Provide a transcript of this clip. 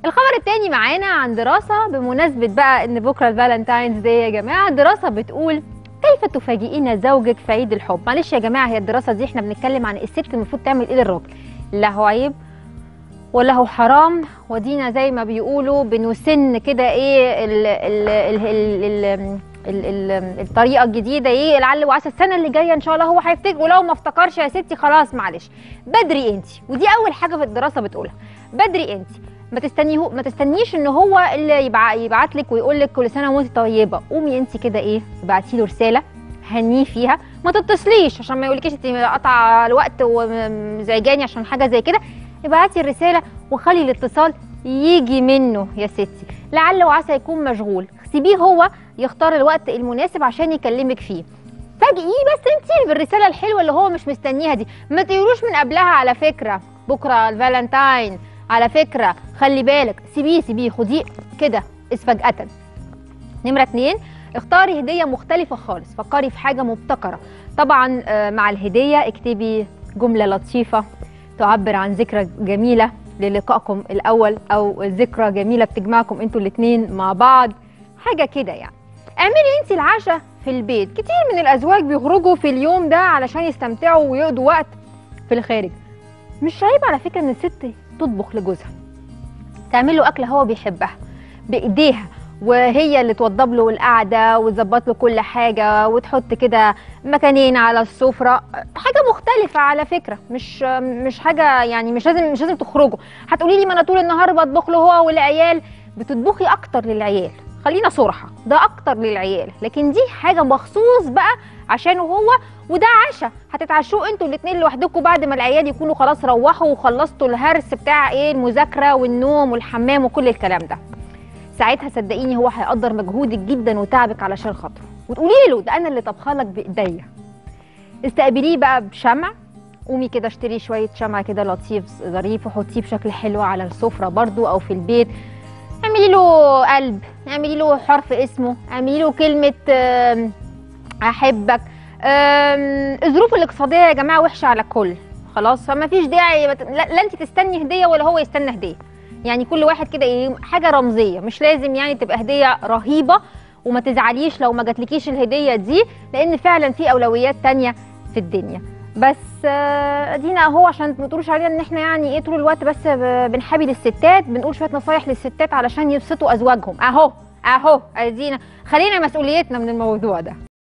الخبر التاني معانا عن دراسة بمناسبة بقى ان بكرة الفالنتاينز داي يا جماعة دراسة بتقول كيف تفاجئين زوجك في عيد الحب معلش يا جماعة هي الدراسة دي احنا بنتكلم عن الست المفروض تعمل ايه للراجل لا هو عيب ولا هو حرام ودينا زي ما بيقولوا بنسن كده ايه ال ال ال ال ال ال ال الطريقه الجديده ايه لعل وعسى السنه اللي جايه ان شاء الله هو هيفتكر ولو ما افتكرش يا ستي خلاص معلش بدري انت ودي اول حاجه في الدراسه بتقولها بدري انت ما تستنيه ما تستنيش ان هو اللي يبع... يبعت لك ويقول لك كل سنه وانت طيبه قومي انت كده ايه ابعتي له رساله هنيه فيها ما تتصليش عشان ما يقولكيش انت قطع الوقت ومزعجاني عشان حاجه زي كده ابعتي الرساله وخلي الاتصال يجي منه يا ستي لعل وعسى يكون مشغول سيبيه هو يختار الوقت المناسب عشان يكلمك فيه فاجئيه بس انت بالرساله الحلوه اللي هو مش مستنيها دي ما تقولوش من قبلها على فكره بكره الفالنتاين على فكره خلي بالك سيبيه سيبيه خديه كده فجاه نمره اتنين اختاري هديه مختلفه خالص فكري في حاجه مبتكره طبعا آه، مع الهديه اكتبي جمله لطيفه تعبر عن ذكرى جميله للقائكم الاول او ذكرى جميله بتجمعكم انتوا الاثنين مع بعض حاجه كده يعني اعملي انت العشاء في البيت كتير من الازواج بيخرجوا في اليوم ده علشان يستمتعوا ويقضوا وقت في الخارج مش عيب على فكره ان الست تطبخ لجوزها تعمل له اكله هو بيحبها بايديها وهي اللي توضب له القعده وتظبط له كل حاجه وتحط كده مكانين على السفره حاجه مختلفه على فكره مش مش حاجه يعني مش لازم مش لازم تخرجوا هتقولي لي ما انا طول النهار بطبخ له هو والعيال بتطبخي اكتر للعيال خلينا صراحه ده اكتر للعيال لكن دي حاجه مخصوص بقى عشانه هو وده عشاء هتتعشوا انتوا الاثنين لوحدكم بعد ما العيال يكونوا خلاص روحوا وخلصتوا الهرس بتاع ايه المذاكره والنوم والحمام وكل الكلام ده ساعتها صدقيني هو هيقدر مجهودك جدا وتعبك علشان خاطره وتقولي له ده انا اللي طبخه لك بايديا استقبليه بقى بشمع قومي كده اشتري شويه شمع كده لطيف ظريف وحطيه بشكل حلو على السفره برضو او في البيت اعملي له قلب اعملي له حرف اسمه اعملي له كلمه آم، احبك آم، الظروف الاقتصاديه يا جماعه وحشه على الكل خلاص فما فيش داعي ما ت- لا لا انت تستني هديه ولا هو يستنى هديه يعني كل واحد كده ايه حاجه رمزيه مش لازم يعني تبقى هديه رهيبه وما تزعليش لو ما جاتلكيش الهديه دي لان فعلا في اولويات تانية في الدنيا بس آه، ادينا اهو عشان ما تقولوش علينا ان احنا يعني ايه طول الوقت بس ب- بنحابي للستات بنقول شويه نصايح للستات علشان يبسطوا ازواجهم اهو اهو ادينا خلينا مسؤوليتنا من الموضوع ده